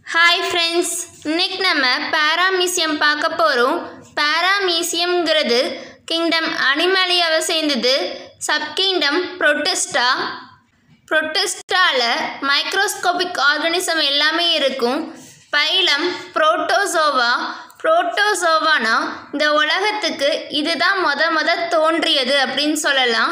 hi friends இன்னைக்கு நம்ம பாராமீசியம் பார்க்க போகிறோம் பாராமீசியம்ங்கிறது கிங்டம் அனிமலியாவை சேர்ந்தது சப்கிங்டம் புரோட்டிஸ்டா புரோட்டிஸ்டாவில் மைக்ரோஸ்கோபிக் ஆர்கனிசம் எல்லாமே இருக்கும் பைலம் புரோட்டோசோவா புரோட்டோசோவானா இந்த உலகத்துக்கு இதுதான் முத முத தோன்றியது அப்படின்னு சொல்லலாம்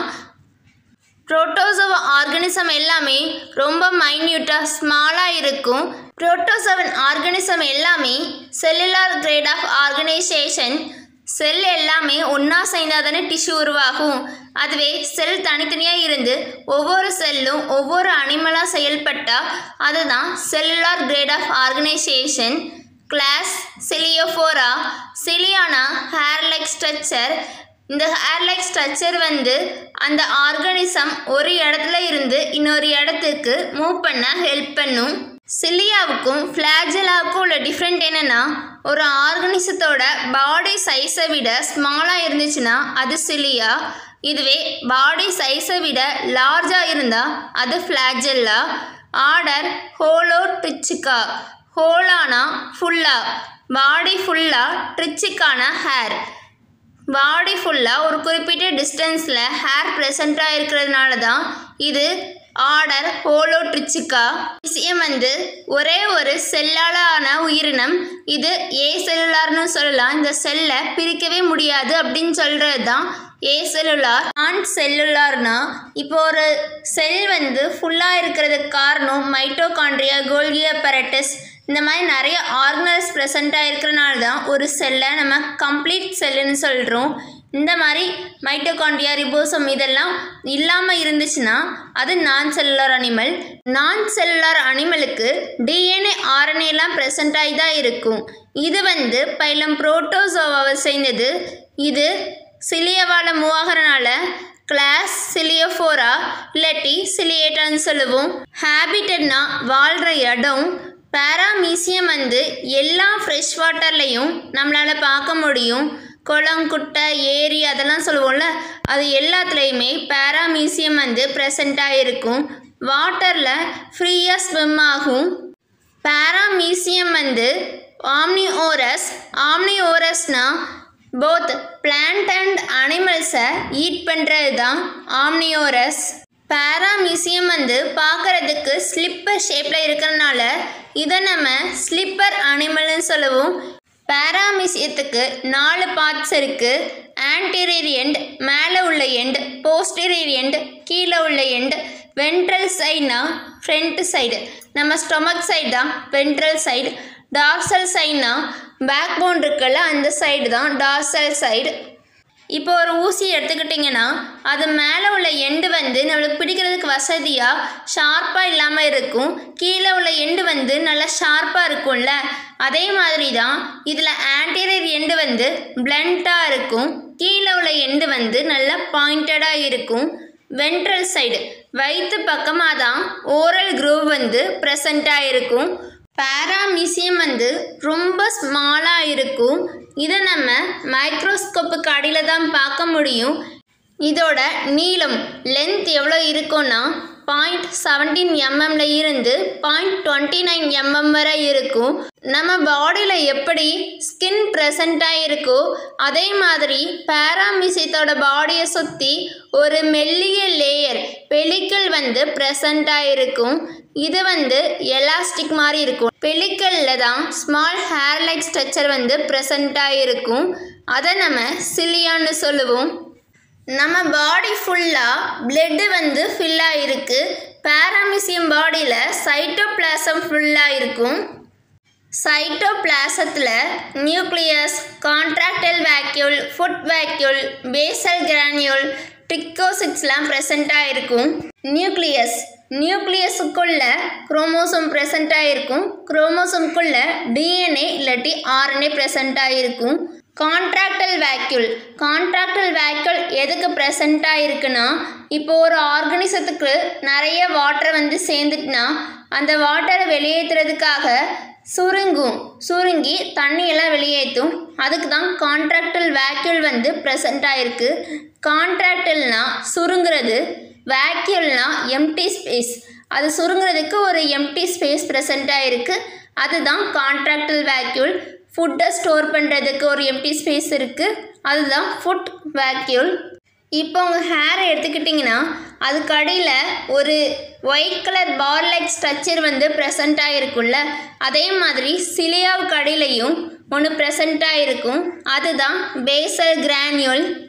புரோட்டோசோவா ஆர்கனிசம் எல்லாமே ரொம்ப மைன்யூட்டாக ஸ்மாலாக இருக்கும் புரோட்டோசோவன் ஆர்கனிசம் எல்லாமே cellular grade of organisation cell எல்லாமே ஒன்றா சேர்ந்தால் தானே டிஷ்யூ உருவாகும் அதுவே செல் தனித்தனியாக இருந்து ஒவ்வொரு செல்லும் ஒவ்வொரு அனிமலாக செயல்பட்டால் அதுதான் cellular grade of organisation class Ciliophora சிலியானா ஹேர் லைக் ஸ்ட்ரக்சர் இந்த ஹேர் லைக் ஸ்ட்ரக்சர் வந்து அந்த ஆர்கனிசம் ஒரு இடத்துல இருந்து இன்னொரு இடத்துக்கு மூவ் பண்ண ஹெல்ப் பண்ணும் சிலியாவுக்கும் ஃப்ளாஜலாவுக்கும் உள்ள டிஃப்ரெண்ட் என்னென்னா ஒரு ஆர்கனிசத்தோட பாடி சைஸை விட ஸ்மாலாக இருந்துச்சுன்னா அது சிலியா இதுவே பாடி சைஸை விட லார்ஜாக இருந்தால் அது ஃப்ளாஜெல்லா ஆர்டர் ஹோலோ ட்ரிச்சிகா ஹோலானா ஃபுல்லா பாடி ஃபுல்லாக ட்ரிச்சிக்கான ஹேர் பாடி ஃபுல்லாக ஒரு குறிப்பிட்ட டிஸ்டன்ஸில் ஹேர் ப்ரெசண்ட்டாக இருக்கிறதுனால தான் இது ஆர்டர் ஹோலோட்ரிச்சிக்கா விஷயம் வந்து ஒரே ஒரு செல்லால் ஆன உயிரினம் இது ஏ செல்லுலார்னு சொல்லலாம் இந்த செல்லை பிரிக்கவே முடியாது அப்படின்னு சொல்கிறது தான் ஏ செல்லுலார் நான் செல்லுலார்னா இப்போ ஒரு செல் வந்து ஃபுல்லாக இருக்கிறதுக்கு காரணம் மைட்டோகாண்ட்ரியா கோல்கி அப்பரட்டஸ் இந்த மாதிரி நிறைய ஆர்கனல்ஸ் ப்ரெசண்ட்டாக இருக்கிறனால தான் ஒரு செல்லை நம்ம கம்ப்ளீட் செல்லுன்னு சொல்கிறோம் இந்த மாதிரி மைட்டோகாண்ட்ரியா ரிபோசம் இதெல்லாம் இல்லாமல் இருந்துச்சுன்னா அது non cellular animal non cellular அனிமலுக்கு டிஎன்ஏ ஆர்என்ஏலாம் ப்ரெசண்ட் ஆகி தான் இருக்கும் இது வந்து பைலம் புரோட்டோசோவாவை சேர்ந்தது இது சிலியவால் மூவ் ஆகிறனால கிளாஸ் சிலியோஃபோரா இல்லாட்டி சிலியேட்டான்னு சொல்லுவோம் ஹேபிட்டட்னா வாழ்கிற இடம் பாராமீசியம் வந்து எல்லா ஃப்ரெஷ் வாட்டர்லேயும் நம்மளால் பார்க்க முடியும் குளம் குட்டை ஏரி அதெல்லாம் சொல்லுவோம்ல அது எல்லாத்துலேயுமே பாராமீசியம் வந்து ப்ரெசண்ட்டாக இருக்கும் வாட்டரில் ஃப்ரீயாக ஸ்விம் ஆகும் பாராமீசியம் வந்து ஆம்னி ஓரஸ் ஆம்னி ஓரஸ்னா போத் பிளான்ட் அண்ட் அனிமல்ஸை ஈட் பண்ணுறது தான் ஆம்னியோரஸ் பாராமீசியம் வந்து பார்க்குறதுக்கு ஸ்லிப்பர் ஷேப்பில் இருக்கிறனால இதை நம்ம ஸ்லிப்பர் அனிமல்னு சொல்லுவோம் பாராமீசியத்துக்கு நாலு பார்ட்ஸ் இருக்குது ஆன்டீரியர் எண்ட் மேலே உள்ள எண்ட் போஸ்டீரியர் எண்ட் கீழே உள்ள எண்ட் வென்ட்ரல் சைட்னா ஃப்ரண்ட் சைடு நம்ம ஸ்டொமக் சைடு தான் வென்ட்ரல் சைடு டார்சல் சைட்னா பேக் போன் இருக்குல்ல அந்த சைடு தான் டார்சல் சைடு இப்போ ஒரு ஊசி எடுத்துக்கிட்டிங்கன்னா அது மேலே உள்ள எண்டு வந்து நம்மளுக்கு பிடிக்கிறதுக்கு வசதியாக ஷார்ப்பாக இல்லாமல் இருக்கும் கீழே உள்ள எண்டு வந்து நல்லா ஷார்ப்பாக இருக்கும்ல அதே மாதிரி தான் இதில் ஆன்டீரியர் எண்டு வந்து பிளண்ட்டாக இருக்கும் கீழே உள்ள எண்டு வந்து நல்லா பாயிண்டடாக இருக்கும் வென்ட்ரல் சைடு வயிற்று பக்கமாக தான் ஓரல் குரூவ் வந்து ப்ரெசண்ட்டாக இருக்கும் பாராமீசியம் வந்து ரொம்ப ஸ்மாலாக இருக்கும் இதை நம்ம மைக்ரோஸ்கோப்புக்கு அடியில் தான் பார்க்க முடியும் இதோட நீளம் லென்த் எவ்வளோ இருக்கும்னா பாயிண்ட் செவன்டீன் எம்எம்ல இருந்து பாயிண்ட் டுவெண்ட்டி நைன் எம்எம் வரை இருக்கும் நம்ம பாடியில் எப்படி ஸ்கின் ப்ரெசண்ட்டாக இருக்கோ அதே மாதிரி பாராமிசியத்தோட பாடியை சுற்றி ஒரு மெல்லிய லேயர் பெலிக்கல் வந்து ப்ரெசண்ட்டாக இருக்கும் இது வந்து எலாஸ்டிக் மாதிரி இருக்கும் பெலிக்கலில் தான் ஸ்மால் ஹேர் லைக் ஸ்ட்ரக்சர் வந்து ப்ரெசண்ட்டாக இருக்கும் அதை நம்ம சிலியான்னு சொல்லுவோம் நம்ம பாடி ஃபுல்லாக பிளட்டு வந்து ஃபில்லாக இருக்குது பாராமிசியம் பாடியில் சைட்டோபிளாசம் ஃபுல்லாக இருக்கும் சைட்டோபிளாசத்தில் nucleus contractile vacuole food vacuole basal granule டிக்கோசிக்ஸ்லாம் ப்ரெசண்ட்டாக இருக்கும் நியூக்ளியஸ் நியூக்ளியஸுக்குள்ள குரோமோசோம் ப்ரெசண்ட்டாக இருக்கும் குரோமோசோம்குள்ள டிஎன்ஏ இல்லாட்டி ஆர்என்ஏ ப்ரெசண்ட்டாக இருக்கும் கான்ட்ராக்டல் வேக்யூல் கான்ட்ராக்டல் வேக்யூல் எதுக்கு ப்ரெசண்ட்டாக இருக்குன்னா இப்போ ஒரு ஆர்கனிசத்துக்கு நிறைய வாட்டர் வந்து சேர்ந்துட்டுனா அந்த வாட்டரை வெளியேற்றுறதுக்காக சுருங்கும் சுருங்கி தண்ணியெல்லாம் வெளியேற்றும் அதுக்கு தான் கான்ட்ராக்டல் வேக்யூல் வந்து ப்ரெசண்ட்டாக இருக்குது கான்ட்ராக்டல்னா சுருங்குறது வேக்யூல்னா எம்டி ஸ்பேஸ் அது சுருங்குறதுக்கு ஒரு எம்டி ஸ்பேஸ் ப்ரெசண்ட்டாக இருக்குது அதுதான் கான்ட்ராக்டல் வேக்யூல் ஃபுட்டை ஸ்டோர் பண்ணுறதுக்கு ஒரு எம்டி ஸ்பேஸ் இருக்குது அதுதான் ஃபுட் வேக்யூல் இப்போ உங்கள் ஹேரை எடுத்துக்கிட்டிங்கன்னா அதுக்கு அடியில் ஒரு white colour bar like structure வந்து ப்ரெசண்ட்டாக இருக்கும்ல அதே மாதிரி சிலியாவுக்கு அடியிலையும் ஒன்று ப்ரெசண்ட்டாக இருக்கும் அதுதான் பேசல் கிரானியூல்